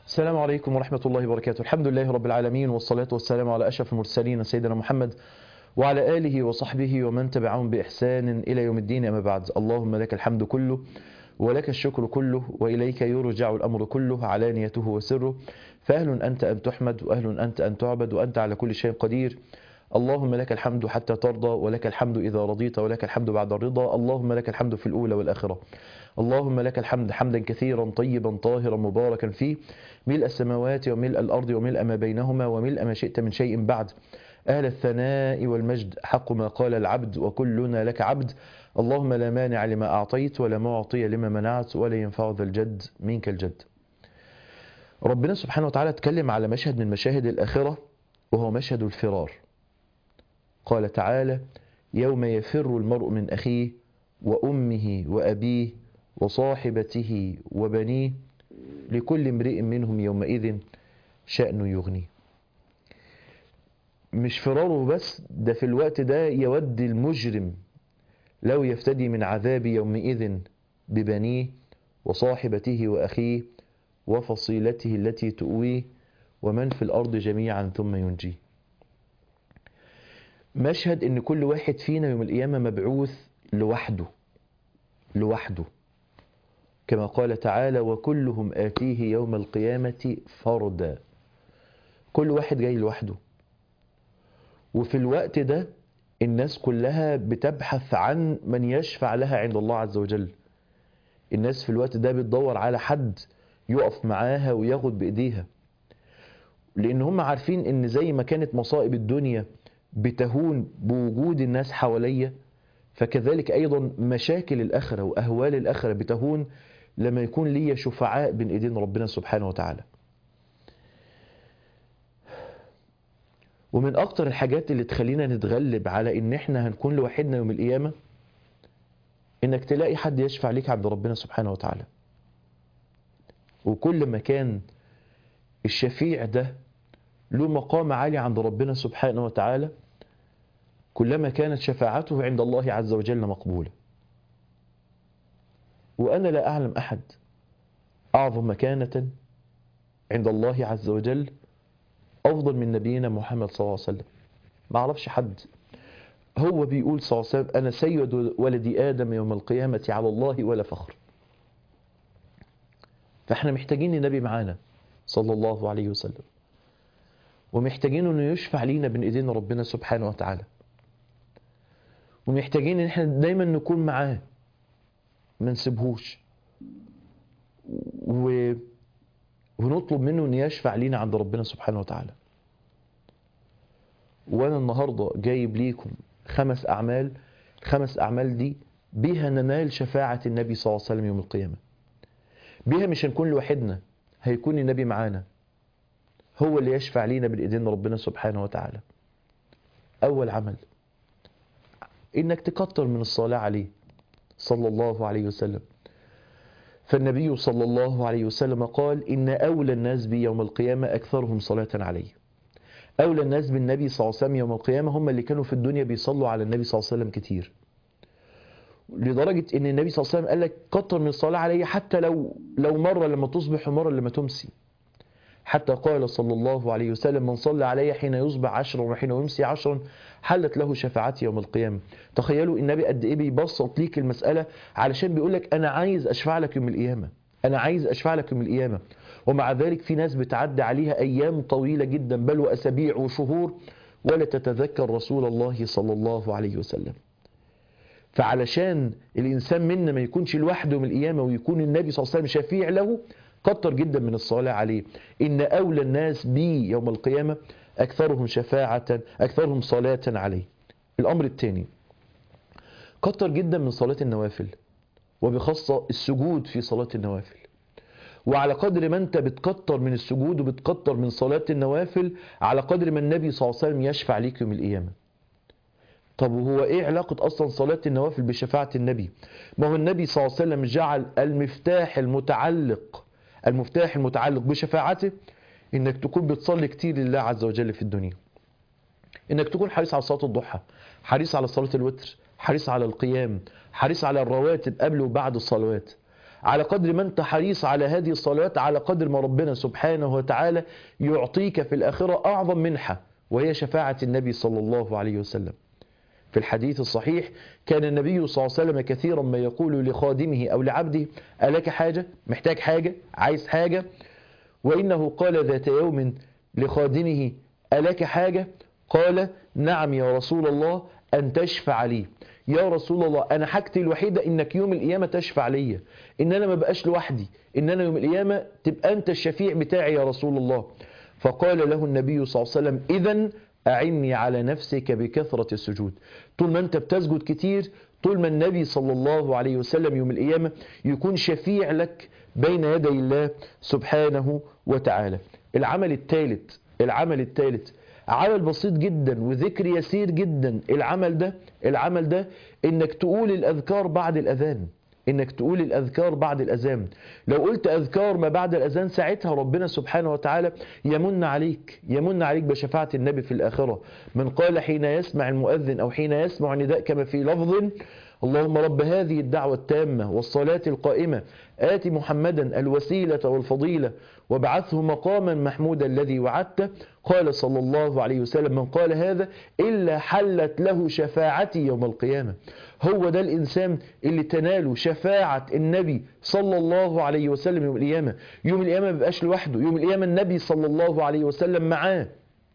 السلام عليكم ورحمة الله وبركاته الحمد لله رب العالمين والصلاة والسلام على أشرف المرسلين سيدنا محمد وعلى آله وصحبه ومن تبعهم بإحسان إلى يوم الدين أما بعد اللهم لك الحمد كله ولك الشكر كله وإليك يرجع الأمر كله علانيته وسره فأهل أنت أن تحمد وأهل أنت أن تعبد وأنت على كل شيء قدير اللهم لك الحمد حتى ترضى ولك الحمد إذا رضيت ولك الحمد بعد الرضا اللهم لك الحمد في الأولى والآخرة اللهم لك الحمد حمدا كثيرا طيبا طاهرا مباركا فيه ملء السماوات وملء الأرض وملء ما بينهما وملء ما شئت من شيء بعد أهل الثناء والمجد حق ما قال العبد وكلنا لك عبد اللهم لا مانع لما أعطيت ولا معطي لما منعت ولا ينفع ذا الجد منك الجد ربنا سبحانه وتعالى اتكلم على مشهد من مشاهد الآخرة وهو مشهد الفرار قال تعالى يوم يفر المرء من أخيه وأمه وأبيه وصاحبته وبنيه لكل امرئ منهم يومئذ شأن يغنيه مش فراره بس ده في الوقت ده يود المجرم لو يفتدي من عذاب يومئذ ببنيه وصاحبته وأخيه وفصيلته التي تؤويه ومن في الأرض جميعا ثم ينجيه مشهد ان كل واحد فينا يوم القيامة مبعوث لوحده لوحده كما قال تعالى وكلهم آتيه يوم القيامة فردا كل واحد جاي لوحده وفي الوقت ده الناس كلها بتبحث عن من يشفع لها عند الله عز وجل الناس في الوقت ده بتدور على حد يقف معاها وياخد بإيديها لأن هم عارفين إن زي ما كانت مصائب الدنيا بتهون بوجود الناس حواليا فكذلك أيضا مشاكل الآخرة وأهوال الآخرة بتهون لما يكون لي شفعاء بين إيدين ربنا سبحانه وتعالى ومن أكتر الحاجات اللي تخلينا نتغلب على إن إحنا هنكون لوحدنا يوم القيامة إنك تلاقي حد يشفع ليك عند ربنا سبحانه وتعالى وكل ما كان الشفيع ده له مقام عالي عند ربنا سبحانه وتعالى كلما كانت شفاعته عند الله عز وجل مقبولة وأنا لا أعلم أحد أعظم مكانة عند الله عز وجل أفضل من نبينا محمد صلى الله عليه وسلم ما أعرفش حد هو بيقول صلى الله عليه وسلم أنا سيد ولد آدم يوم القيامة على الله ولا فخر فإحنا محتاجين النبي معانا صلى الله عليه وسلم ومحتاجين انه يشفع لينا بين ايدين ربنا سبحانه وتعالى ومحتاجين ان احنا دايما نكون معاه ما نسيبهوش و... ونطلب منه ان يشفع لينا عند ربنا سبحانه وتعالى وانا النهارده جايب ليكم خمس اعمال الخمس اعمال دي بيها ننال شفاعه النبي صلى الله عليه وسلم يوم القيامه بيها مش هنكون لوحدنا هيكون النبي معانا هو اللي يشفع لينا بالايدين ربنا سبحانه وتعالى اول عمل انك تكتر من الصلاه عليه صلى الله عليه وسلم فالنبي صلى الله عليه وسلم قال ان اولى الناس بي يوم القيامه اكثرهم صلاه عليه اولى الناس بالنبي صلى الله عليه وسلم يوم القيامه هم اللي كانوا في الدنيا بيصلوا على النبي صلى الله عليه وسلم كتير لدرجه ان النبي صلى الله عليه وسلم قال لك كتر من الصلاه عليه حتى لو لو مره لما تصبح ومره لما تمسي حتى قال صلى الله عليه وسلم من صلى علي حين يصبح عشرا وحين يمسي عشرا حلت له شفاعتي يوم القيامة تخيلوا النبي قد ايه بيبسط ليك المسألة علشان بيقول لك انا عايز اشفع لك يوم القيامة انا عايز اشفع لك يوم القيامة ومع ذلك في ناس بتعدي عليها ايام طويلة جدا بل واسابيع وشهور ولا تتذكر رسول الله صلى الله عليه وسلم فعلشان الانسان منا ما يكونش لوحده من القيامة ويكون النبي صلى الله عليه وسلم شفيع له كتر جدا من الصلاة عليه إن أولى الناس بي يوم القيامة أكثرهم شفاعة أكثرهم صلاة عليه الأمر الثاني كتر جدا من صلاة النوافل وبخاصة السجود في صلاة النوافل وعلى قدر ما انت بتكتر من السجود وبتكتر من صلاة النوافل على قدر ما النبي صلى الله عليه وسلم يشفع ليك يوم القيامة طب وهو ايه علاقة اصلا صلاة النوافل بشفاعة النبي ما هو النبي صلى الله عليه وسلم جعل المفتاح المتعلق المفتاح المتعلق بشفاعته انك تكون بتصلي كتير لله عز وجل في الدنيا انك تكون حريص على صلاه الضحى حريص على صلاه الوتر حريص على القيام حريص على الرواتب قبل وبعد الصلوات على قدر ما انت حريص على هذه الصلوات على قدر ما ربنا سبحانه وتعالى يعطيك في الآخرة أعظم منحة وهي شفاعة النبي صلى الله عليه وسلم في الحديث الصحيح كان النبي صلى الله عليه وسلم كثيرا ما يقول لخادمه أو لعبده ألك حاجة محتاج حاجة عايز حاجة وإنه قال ذات يوم لخادمه ألك حاجة قال نعم يا رسول الله أن تشفع لي يا رسول الله أنا حاجتي الوحيدة إنك يوم القيامة تشفع لي إن أنا ما بقاش لوحدي إن أنا يوم القيامة تبقى أنت الشفيع بتاعي يا رسول الله فقال له النبي صلى الله عليه وسلم إذا أعني على نفسك بكثرة السجود طول ما أنت بتسجد كتير طول ما النبي صلى الله عليه وسلم يوم القيامة يكون شفيع لك بين يدي الله سبحانه وتعالى العمل الثالث العمل الثالث عمل بسيط جدا وذكر يسير جدا العمل ده العمل ده انك تقول الاذكار بعد الاذان انك تقول الاذكار بعد الاذان لو قلت اذكار ما بعد الاذان ساعتها ربنا سبحانه وتعالى يمن عليك يمن عليك بشفاعه النبي في الاخره من قال حين يسمع المؤذن او حين يسمع نداء كما في لفظ اللهم رب هذه الدعوة التامة والصلاة القائمة آت محمدا الوسيلة والفضيلة وابعثه مقاما محمودا الذي وعدته قال صلى الله عليه وسلم من قال هذا إلا حلت له شفاعتي يوم القيامة هو ده الإنسان اللي تناله شفاعة النبي صلى الله عليه وسلم يوم القيامة يوم القيامة ما بيبقاش لوحده يوم القيامة النبي صلى الله عليه وسلم معاه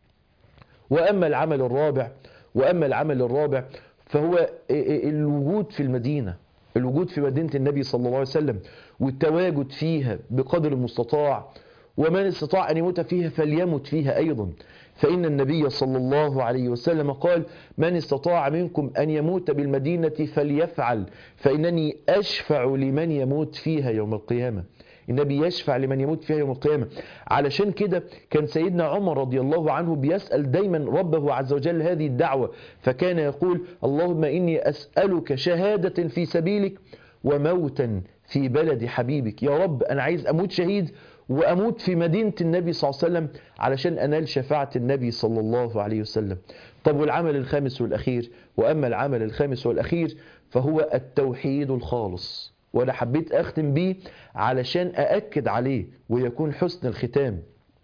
وأما العمل الرابع وأما العمل الرابع فهو الوجود في المدينة الوجود في مدينة النبي صلى الله عليه وسلم والتواجد فيها بقدر المستطاع ومن استطاع أن يموت فيها فليمت فيها أيضا فإن النبي صلى الله عليه وسلم قال من استطاع منكم أن يموت بالمدينة فليفعل فإنني أشفع لمن يموت فيها يوم القيامة النبي يشفع لمن يموت فيها يوم القيامة علشان كده كان سيدنا عمر رضي الله عنه بيسأل دايما ربه عز وجل هذه الدعوة فكان يقول اللهم إني أسألك شهادة في سبيلك وموتا في بلد حبيبك يا رب أنا عايز أموت شهيد وأموت في مدينة النبي صلى الله عليه وسلم علشان أنال شفاعة النبي صلى الله عليه وسلم طب والعمل الخامس والأخير وأما العمل الخامس والأخير فهو التوحيد الخالص وأنا حبيت أختم بيه علشان أأكد عليه ويكون حسن الختام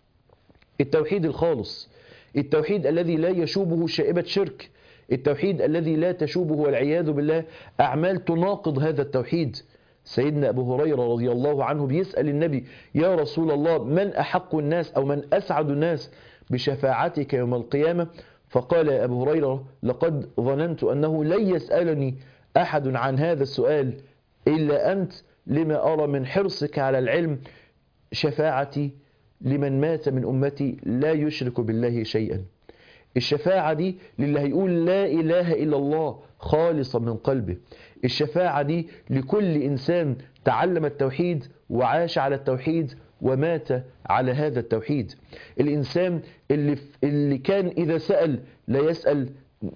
التوحيد الخالص التوحيد الذي لا يشوبه شائبة شرك التوحيد الذي لا تشوبه والعياذ بالله أعمال تناقض هذا التوحيد سيدنا أبو هريرة رضي الله عنه بيسأل النبي يا رسول الله من أحق الناس أو من أسعد الناس بشفاعتك يوم القيامة فقال يا أبو هريرة لقد ظننت أنه لن يسألني أحد عن هذا السؤال إلا أنت لما أرى من حرصك على العلم شفاعتي لمن مات من أمتي لا يشرك بالله شيئا الشفاعة دي للي هيقول لا إله إلا الله خالصا من قلبه الشفاعة دي لكل إنسان تعلم التوحيد وعاش على التوحيد ومات على هذا التوحيد الإنسان اللي, اللي كان إذا سأل لا يسأل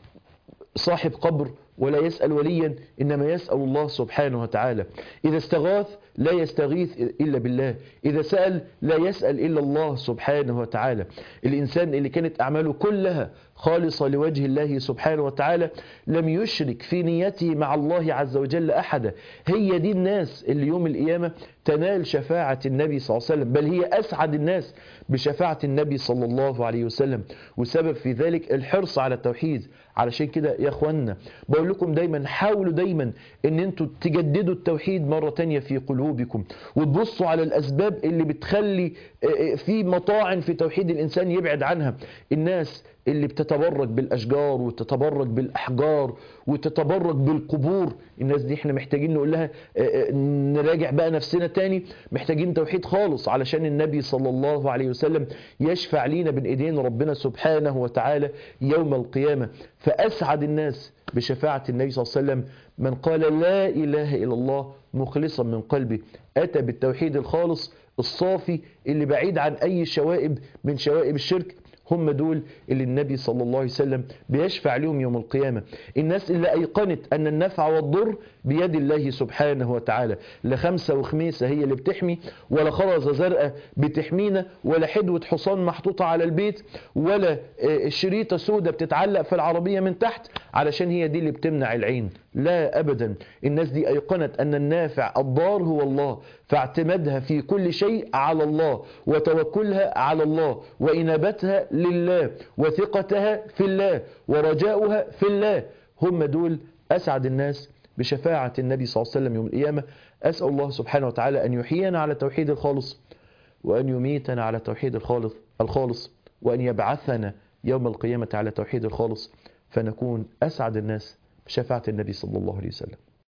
صاحب قبر ولا يسأل وليا إنما يسأل الله سبحانه وتعالى إذا استغاث لا يستغيث إلا بالله إذا سأل لا يسأل إلا الله سبحانه وتعالى الإنسان اللي كانت أعماله كلها خالصة لوجه الله سبحانه وتعالى لم يشرك في نيته مع الله عز وجل أحدا هي دي الناس اللي يوم القيامة تنال شفاعة النبي صلى الله عليه وسلم بل هي أسعد الناس بشفاعة النبي صلى الله عليه وسلم وسبب في ذلك الحرص على التوحيد علشان كده يا اخوانا بقول لكم دايما حاولوا دايما ان انتوا تجددوا التوحيد مرة تانية في قلوبكم وتبصوا على الاسباب اللي بتخلي في مطاعن في توحيد الانسان يبعد عنها الناس اللي بتتبرك بالاشجار وتتبرك بالاحجار وتتبرك بالقبور الناس دي احنا محتاجين نقول لها نراجع بقى نفسنا تاني محتاجين توحيد خالص علشان النبي صلى الله عليه وسلم يشفع لينا بين ايدين ربنا سبحانه وتعالى يوم القيامة فاسعد الناس بشفاعة النبي صلى الله عليه وسلم من قال لا اله الا الله مخلصا من قلبه اتى بالتوحيد الخالص الصافي اللي بعيد عن اي شوائب من شوائب الشرك هم دول اللي النبي صلى الله عليه وسلم بيشفع لهم يوم القيامة الناس اللي أيقنت أن النفع والضر بيد الله سبحانه وتعالى لا خمسة وخميسة هي اللي بتحمي ولا خرزة زرقاء بتحمينا ولا حدوة حصان محطوطة على البيت ولا شريطة سودة بتتعلق في العربية من تحت علشان هي دي اللي بتمنع العين لا أبدا الناس دي أيقنت أن النافع الضار هو الله فاعتمادها في كل شيء على الله وتوكلها على الله وإنابتها لله وثقتها في الله ورجاؤها في الله هم دول أسعد الناس بشفاعة النبي صلى الله عليه وسلم يوم القيامة أسأل الله سبحانه وتعالى أن يحيينا على التوحيد الخالص وأن يميتنا على التوحيد الخالص الخالص وأن يبعثنا يوم القيامة على التوحيد الخالص فنكون أسعد الناس بشفاعة النبي صلى الله عليه وسلم